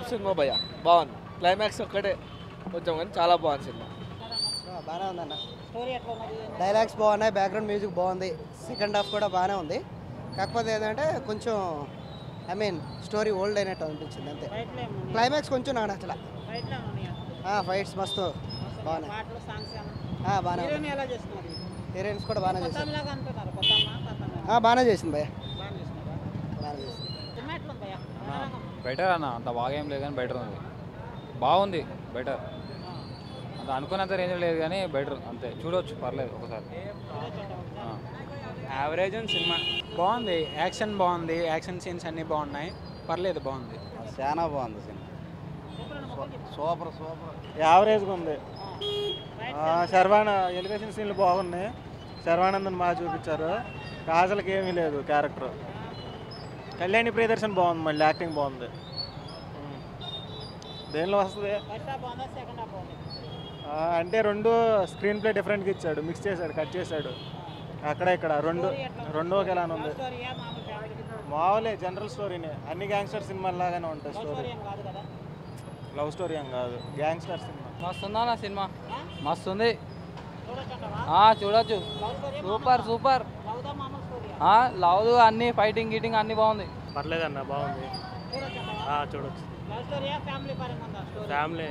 Top cinema భయ బాగుంది climax ఒక్కటే కొంచెం కానీ చాలా బాగుంది సినిమా బాగానే ఉందన్న డైలాగ్స్ బాగున్నాయి బ్యాక్గ్రౌండ్ మ్యూజిక్ బాగుంది సెకండ్ హాఫ్ కూడా బాగానే ఉంది కాకపోతే ఏంటంటే కొంచెం ఐ మీన్ స్టోరీ ఓల్డ్ అయినట్టు అనిపించింది అంతే క్లైమాక్స్ కొంచెం నాకు నచ్చల ఫైట్స్ మస్తు బాగున్నాయి ఆ, బాగానే ఉంది హీరోయిన్స్ కూడా బాగానే చేశారు ఆ, బాగానే చేసింది భయ్య బాగానే చేసింది బెటర్ అన్న అంత బాగా ఏం లేదు కానీ బెటర్ ఉంది బాగుంది బెటర్ అంత అనుకున్నంత రేంజ్ లేదు కానీ బెటర్ అంతే చూడవచ్చు పర్లేదు ఒకసారి ఆ. యావరేజ్ ఉంది సినిమా బాగుంది యాక్షన్ బాగుంది యాక్షన్ సీన్స్ అన్నీ బాగున్నాయి పర్లేదు బాగుంది చాలా బాగుంది సినిమా సూపర్ సూపర్ యావరేజ్గా ఉంది శర్వాణ ఎలివేషన్ సీన్లు బాగున్నాయి శర్వానందన్ బాగా చూపించారు కాజల్కి ఏమీ లేదు క్యారెక్టర్ కళ్యాణి ప్రియదర్శన్ బాగుంది మళ్ళీ యాక్టింగ్ బాగుంది ఉమ్. దేనిలో వస్తుంది ఆ, అంటే రెండు స్క్రీన్ ప్లే డిఫరెంట్గా ఇచ్చాడు మిక్స్ చేశాడు కట్ చేశాడు అక్కడ ఇక్కడ రెండు రెండు ఒకేలానే ఉంది మామూలే జనరల్ స్టోరీనే అన్ని గ్యాంగ్స్టర్ సినిమాలు లాగానే ఉంటాయి స్టోరీ లవ్ స్టోరీ ఏం కాదు గ్యాంగ్స్టర్ సినిమా మస్తు ఉందా నా సినిమా మస్తు ఉంది ఆ, చూడొచ్చు సూపర్ సూపర్ ఆ, లవ్ అన్ని ఫైటింగ్ గీటింగ్ అన్ని బాగుంది పర్లేదన్న బాగుంది ఆ, చూడొచ్చు family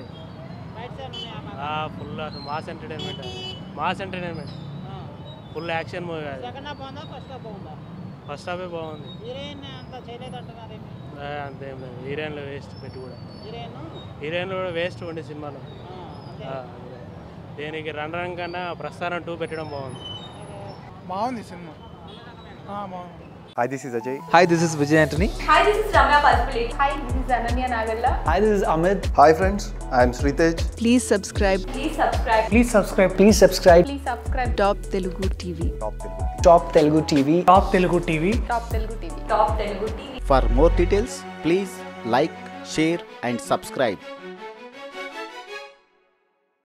full mass entertainment mass entertainment full action movie అది ఫస్ట్ హాఫే బాగుంది ఆ, అంతేం లేదు హీరోయిన్లు వేస్ట్ పెట్టి కూడా హీరోయిన్లు కూడా వేస్ట్ ఉండే సినిమాలో ఆ, దీనికి రన్ రన్ కన్నా ప్రస్థానం టూ పెట్టడం బాగుంది బాగుంది సినిమా బాగుంది Hi, this is Ajay. Hi, this is Vijay Antony. Hi, this is Ramya Palpulate. Hi, this is Ananya Nagalla. Hi, this is Amit. Hi, friends. I am Sritej. Please subscribe. Please subscribe. Please subscribe. Please subscribe. Please subscribe. Top Telugu TV. Top Telugu TV. Top Telugu TV. Top Telugu TV. Top Telugu TV. For more details, please like, share, and subscribe.